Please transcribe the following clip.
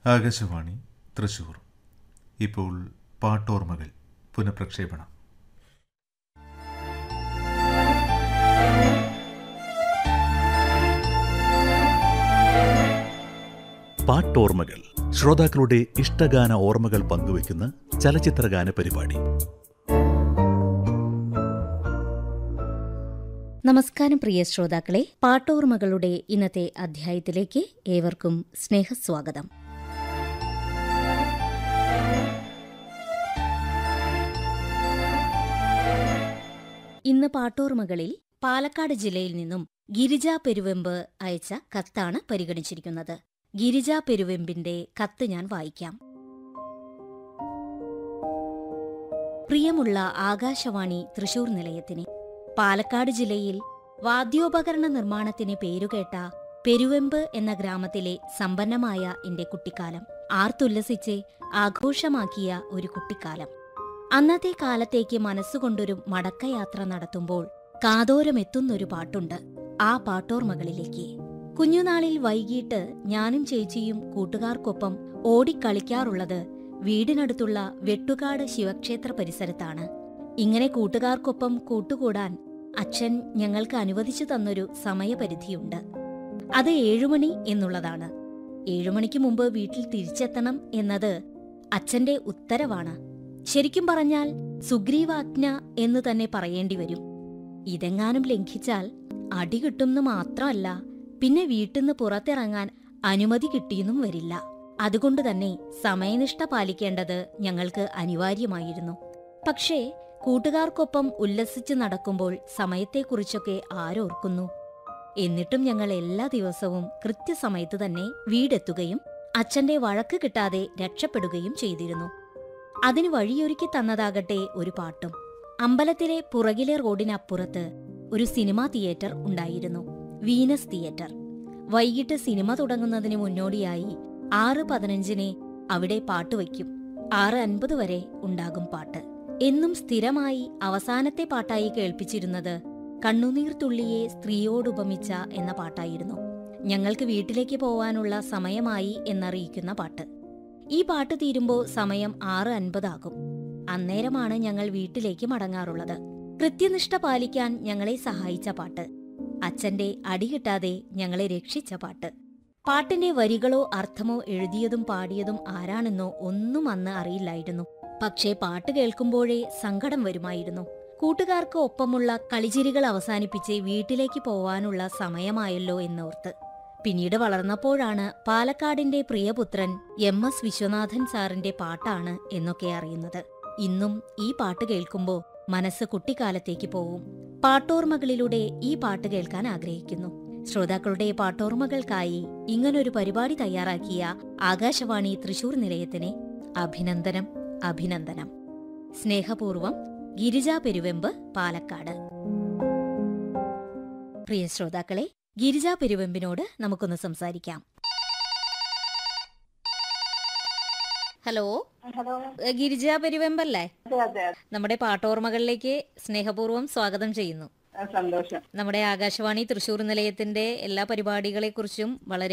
ആകാശവാണി തൃശൂർ ഇപ്പോൾ പാട്ടോർമ്മകൾ പുനഃപ്രക്ഷേപണം പാട്ടോർമ്മകൾ ശ്രോതാക്കളുടെ ഇഷ്ടഗാന ഓർമ്മകൾ പങ്കുവയ്ക്കുന്ന ചലച്ചിത്രഗാന പരിപാടി നമസ്കാരം പ്രിയ ശ്രോതാക്കളെ പാട്ടോർമ്മകളുടെ ഇന്നത്തെ അധ്യായത്തിലേക്ക് ഏവർക്കും സ്നേഹസ്വാഗതം ഇന്ന് പാട്ടോർമ്മകളിൽ പാലക്കാട് ജില്ലയിൽ നിന്നും ഗിരിജ പെരുവെമ്പ് അയച്ച കത്താണ് പരിഗണിച്ചിരിക്കുന്നത് ഗിരിജ പെരുവെമ്പിന്റെ കത്ത് ഞാൻ വായിക്കാം പ്രിയമുള്ള ആകാശവാണി തൃശൂർ നിലയത്തിന് പാലക്കാട് ജില്ലയിൽ വാദ്യോപകരണ നിർമ്മാണത്തിന് പേരുകേട്ട പെരുവെമ്പ് എന്ന ഗ്രാമത്തിലെ സമ്പന്നമായ എന്റെ കുട്ടിക്കാലം ആർത്തുല്ലസിച്ച് ആഘോഷമാക്കിയ ഒരു കുട്ടിക്കാലം അന്നത്തെ കാലത്തേക്ക് മനസ്സുകൊണ്ടൊരു മടക്കയാത്ര നടത്തുമ്പോൾ കാതോരമെത്തുന്നൊരു പാട്ടുണ്ട് ആ പാട്ടോർമകളിലേക്ക് കുഞ്ഞുനാളിൽ വൈകിട്ട് ഞാനും ചേച്ചിയും കൂട്ടുകാർക്കൊപ്പം ഓടിക്കളിക്കാറുള്ളത് വീടിനടുത്തുള്ള വെട്ടുകാട് ശിവക്ഷേത്ര പരിസരത്താണ് ഇങ്ങനെ കൂട്ടുകാർക്കൊപ്പം കൂട്ടുകൂടാൻ അച്ഛൻ ഞങ്ങൾക്ക് അനുവദിച്ചു തന്നൊരു സമയപരിധിയുണ്ട് അത് ഏഴുമണി എന്നുള്ളതാണ് ഏഴുമണിക്ക് മുമ്പ് വീട്ടിൽ തിരിച്ചെത്തണം എന്നത് അച്ഛന്റെ ഉത്തരവാണ് ശരിക്കും പറഞ്ഞാൽ സുഗ്രീവാജ്ഞ എന്ന് തന്നെ പറയേണ്ടി വരും ഇതെങ്ങാനും ലംഘിച്ചാൽ അടി കിട്ടുമെന്ന് മാത്രമല്ല പിന്നെ വീട്ടിന്ന് പുറത്തിറങ്ങാൻ അനുമതി കിട്ടിയെന്നും വരില്ല അതുകൊണ്ട് തന്നെ സമയനിഷ്ഠ പാലിക്കേണ്ടത് ഞങ്ങൾക്ക് അനിവാര്യമായിരുന്നു പക്ഷേ കൂട്ടുകാർക്കൊപ്പം ഉല്ലസിച്ച് നടക്കുമ്പോൾ സമയത്തെക്കുറിച്ചൊക്കെ ആരോർക്കുന്നു എന്നിട്ടും ഞങ്ങൾ എല്ലാ ദിവസവും കൃത്യസമയത്ത് തന്നെ വീടെത്തുകയും അച്ഛന്റെ വഴക്ക് കിട്ടാതെ രക്ഷപ്പെടുകയും ചെയ്തിരുന്നു അതിന് വഴിയൊരുക്കി തന്നതാകട്ടെ ഒരു പാട്ടും അമ്പലത്തിലെ പുറകിലെ റോഡിനപ്പുറത്ത് ഒരു സിനിമാ തിയേറ്റർ ഉണ്ടായിരുന്നു വീനസ് തിയേറ്റർ വൈകിട്ട് സിനിമ തുടങ്ങുന്നതിന് മുന്നോടിയായി ആറ് പതിനഞ്ചിന് അവിടെ പാട്ട് വയ്ക്കും ആറ് അൻപത് വരെ ഉണ്ടാകും പാട്ട് എന്നും സ്ഥിരമായി അവസാനത്തെ പാട്ടായി കേൾപ്പിച്ചിരുന്നത് കണ്ണുനീർ തുള്ളിയെ സ്ത്രീയോടുപമിച്ച എന്ന പാട്ടായിരുന്നു ഞങ്ങൾക്ക് വീട്ടിലേക്ക് പോവാനുള്ള സമയമായി എന്നറിയിക്കുന്ന പാട്ട് ഈ പാട്ട് തീരുമ്പോൾ സമയം ആറ് അൻപതാകും അന്നേരമാണ് ഞങ്ങൾ വീട്ടിലേക്ക് മടങ്ങാറുള്ളത് കൃത്യനിഷ്ഠ പാലിക്കാൻ ഞങ്ങളെ സഹായിച്ച പാട്ട് അച്ഛന്റെ അടി കിട്ടാതെ ഞങ്ങളെ രക്ഷിച്ച പാട്ട് പാട്ടിന്റെ വരികളോ അർത്ഥമോ എഴുതിയതും പാടിയതും ആരാണെന്നോ ഒന്നും അന്ന് അറിയില്ലായിരുന്നു പക്ഷേ പാട്ട് കേൾക്കുമ്പോഴേ സങ്കടം വരുമായിരുന്നു കൂട്ടുകാർക്ക് ഒപ്പമുള്ള കളിചിരികൾ അവസാനിപ്പിച്ച് വീട്ടിലേക്ക് പോവാനുള്ള സമയമായല്ലോ എന്നോർത്ത് പിന്നീട് വളർന്നപ്പോഴാണ് പാലക്കാടിന്റെ പ്രിയപുത്രൻ എം എസ് വിശ്വനാഥൻ സാറിന്റെ പാട്ടാണ് എന്നൊക്കെ അറിയുന്നത് ഇന്നും ഈ പാട്ട് കേൾക്കുമ്പോൾ മനസ്സ് കുട്ടിക്കാലത്തേക്ക് പോവും പാട്ടോർമകളിലൂടെ ഈ പാട്ട് കേൾക്കാൻ ആഗ്രഹിക്കുന്നു ശ്രോതാക്കളുടെ പാട്ടോർമകൾക്കായി ഇങ്ങനൊരു പരിപാടി തയ്യാറാക്കിയ ആകാശവാണി തൃശൂർ നിലയത്തിന് അഭിനന്ദനം അഭിനന്ദനം സ്നേഹപൂർവം ഗിരിജ പെരുവെമ്പ് പാലക്കാട് പ്രിയ ശ്രോതാക്കളെ ഗിരിജ പെരുവെമ്പിനോട് നമുക്കൊന്ന് സംസാരിക്കാം ഹലോ ഹലോ ഏ, ഗിരിജ പെരുവെമ്പല്ലേ അതെ അതെ നമ്മുടെ പാട്ടോർമകളിലേക്ക് സ്നേഹപൂർവ്വം സ്വാഗതം ചെയ്യുന്നു അതെ സന്തോഷം നമ്മുടെ ആകാശവാണി തൃശൂർ നിലയത്തിന്റെ എല്ലാ പരിപാടികളെക്കുറിച്ചും വളരെ